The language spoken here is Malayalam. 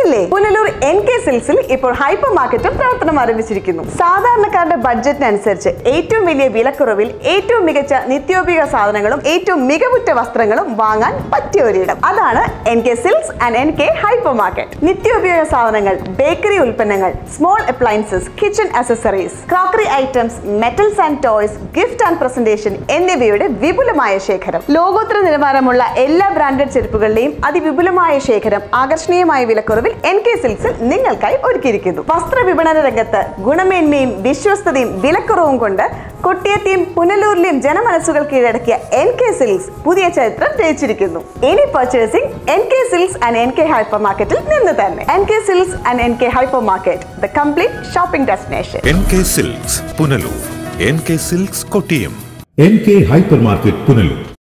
അറിഞ്ഞില്ലേ പുനലൂർ എൻ കെ സിൽസിൽ ഇപ്പോൾ ഹൈപ്പർ മാർക്കറ്റും പ്രവർത്തനം ആരംഭിച്ചിരിക്കുന്നു സാധാരണക്കാരുടെ ബഡ്ജറ്റിനനുസരിച്ച് ഏറ്റവും വലിയ വിലക്കുറവിൽ ഏറ്റവും മികച്ച നിത്യോപയോഗ സാധനങ്ങളും ഏറ്റവും മികവുറ്റ വസ്ത്രങ്ങളും വാങ്ങാൻ പറ്റിയ ഒരിടം അതാണ് N K Silks and N K hypermarket നിത്യോപയോഗ സാധനങ്ങൾ ബേക്കറി ഉൽപ്പന്നങ്ങൾ small appliances kitchen accessories crockery items metals and toys gift and presentation എന്നിവയുടെ വിപുലമായ ശേഖരം ലോകോത്തര നിലവാരമുള്ള എല്ലാ ബ്രാൻഡഡ് ചെരുപ്പുകളുടെയും അതിവിപുലമായ ശേഖരം ആകർഷണീയമായ വിലക്കുറവിൽ എൻ കെ സിൽക്സിൽ നിങ്ങൾക്കായി ഒരുക്കിയിരിക്കുന്നു വസ്ത്ര വിപണന രംഗത്ത് ഗുണമേന്മയും വിശ്വസ്തതയും വിലക്കുറവും കൊണ്ട് കൊട്ടിയത്തെയും പുനലൂരിലെയും ജനമനസ്സുകൾ കീഴടക്കിയ എൻ കെ സിൽക്സ് പുതിയ ചരിത്രം രചിച്ചിരിക്കുന്നു ഇനി purchasing N K Silks and N K ഹൈപ്പർ മാർക്കറ്റിൽ നിന്ന് തന്നെ N K Silks and N K hypermarket the complete shopping destination N K Silks Punalur N K Silks Kottiyam N K hypermarket Punalur